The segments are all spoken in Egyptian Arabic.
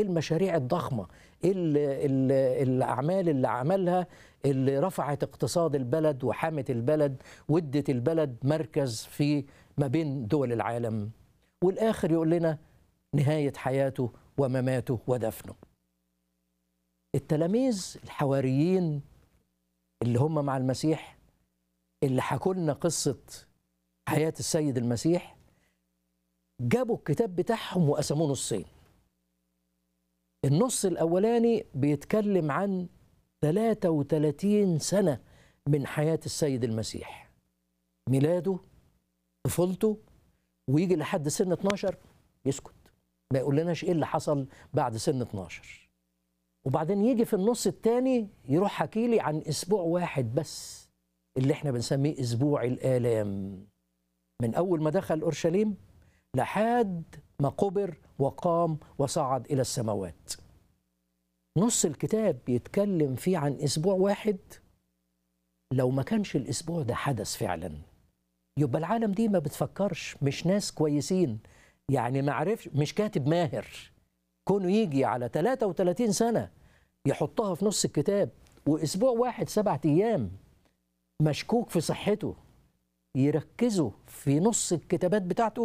ايه المشاريع الضخمه ايه ال ال الاعمال اللي عملها اللي رفعت اقتصاد البلد وحامت البلد وادت البلد مركز في ما بين دول العالم والاخر يقول لنا نهايه حياته ومماته ودفنه التلاميذ الحواريين اللي هم مع المسيح اللي حكوا لنا قصه حياه السيد المسيح جابوا الكتاب بتاعهم وقسموه نصين النص الاولاني بيتكلم عن 33 سنه من حياه السيد المسيح ميلاده طفولته ويجي لحد سن 12 يسكت ما يقول لناش ايه اللي حصل بعد سن 12 وبعدين يجي في النص الثاني يروح حكي لي عن اسبوع واحد بس اللي احنا بنسميه اسبوع الالام من اول ما دخل اورشليم لحد ما قبر وقام وصعد الى السماوات نص الكتاب بيتكلم فيه عن اسبوع واحد لو ما كانش الاسبوع ده حدث فعلا يبقى العالم دي ما بتفكرش مش ناس كويسين يعني ما عرفش مش كاتب ماهر كونه يجي على 33 سنة يحطها في نص الكتاب وأسبوع واحد سبعة أيام مشكوك في صحته يركزوا في نص الكتابات بتاعته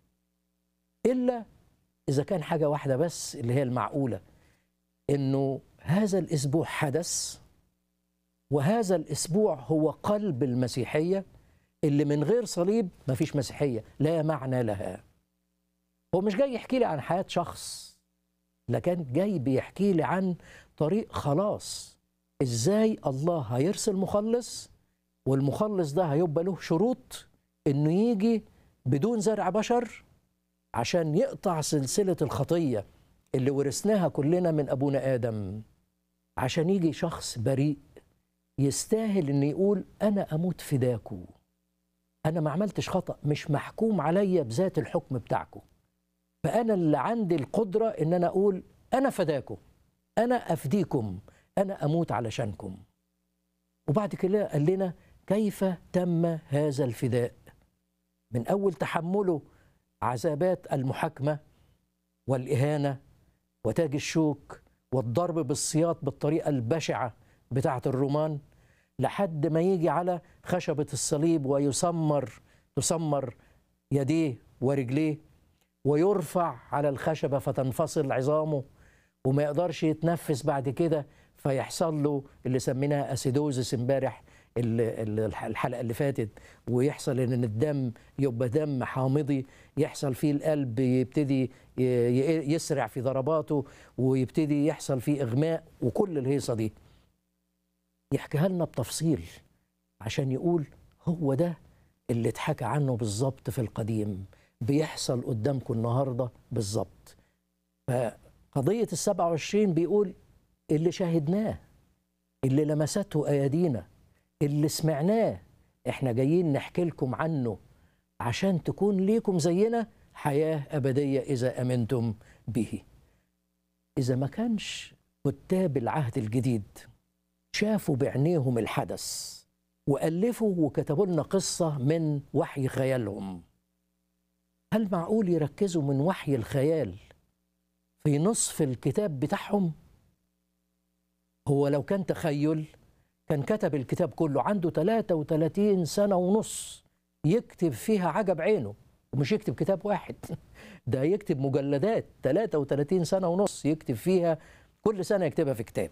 إلا إذا كان حاجة واحدة بس اللي هي المعقولة إنه هذا الأسبوع حدث وهذا الأسبوع هو قلب المسيحية اللي من غير صليب مفيش مسيحية لا معنى لها هو مش جاي يحكي لي عن حياة شخص لكن جاي بيحكي لي عن طريق خلاص ازاي الله هيرسل مخلص والمخلص ده هيبقى له شروط انه يجي بدون زرع بشر عشان يقطع سلسلة الخطية اللي ورثناها كلنا من أبونا آدم عشان يجي شخص بريء يستاهل إنه يقول أنا أموت فداكو أنا ما عملتش خطأ مش محكوم عليا بذات الحكم بتاعكم فأنا اللي عندي القدرة إن أنا أقول أنا فداكم أنا أفديكم أنا أموت علشانكم وبعد كده قال لنا كيف تم هذا الفداء من أول تحمله عذابات المحاكمة والإهانة وتاج الشوك والضرب بالسياط بالطريقة البشعة بتاعة الرومان لحد ما يجي على خشبة الصليب ويسمر تسمر يديه ورجليه ويرفع على الخشبة فتنفصل عظامه وما يقدرش يتنفس بعد كده فيحصل له اللي سميناها اسيدوزس امبارح الحلقه اللي فاتت ويحصل ان الدم يبقى دم حامضي يحصل فيه القلب يبتدي يسرع في ضرباته ويبتدي يحصل فيه اغماء وكل الهيصه دي يحكيها لنا بتفصيل عشان يقول هو ده اللي اتحكى عنه بالظبط في القديم بيحصل قدامكم النهارده بالظبط فقضيه ال 27 بيقول اللي شاهدناه اللي لمسته ايادينا اللي سمعناه احنا جايين نحكي لكم عنه عشان تكون ليكم زينا حياه ابديه اذا امنتم به اذا ما كانش كتاب العهد الجديد شافوا بعينيهم الحدث والفوا وكتبوا لنا قصه من وحي خيالهم هل معقول يركزوا من وحي الخيال في نصف الكتاب بتاعهم هو لو كان تخيل كان كتب الكتاب كله عنده 33 سنة ونص يكتب فيها عجب عينه ومش يكتب كتاب واحد ده يكتب مجلدات 33 سنة ونص يكتب فيها كل سنة يكتبها في كتاب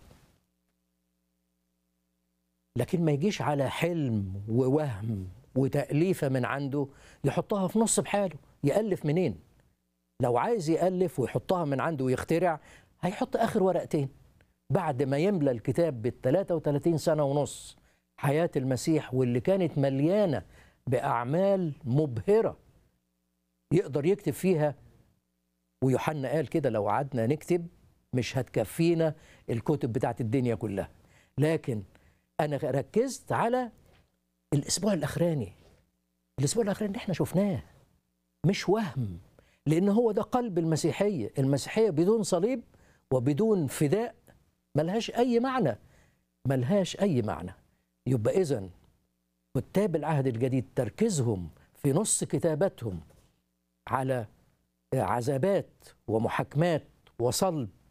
لكن ما يجيش على حلم ووهم وتأليفة من عنده يحطها في نص بحاله يألف منين لو عايز يألف ويحطها من عنده ويخترع هيحط آخر ورقتين بعد ما يملى الكتاب بال 33 سنة ونص حياة المسيح واللي كانت مليانة بأعمال مبهرة يقدر يكتب فيها ويوحنا قال كده لو قعدنا نكتب مش هتكفينا الكتب بتاعت الدنيا كلها لكن أنا ركزت على الأسبوع الأخراني الأسبوع الأخراني اللي احنا شفناه مش وهم لأن هو ده قلب المسيحية المسيحية بدون صليب وبدون فداء ملهاش أي معنى ملهاش أي معنى يبقى إذن كتاب العهد الجديد تركيزهم في نص كتاباتهم على عذابات ومحاكمات وصلب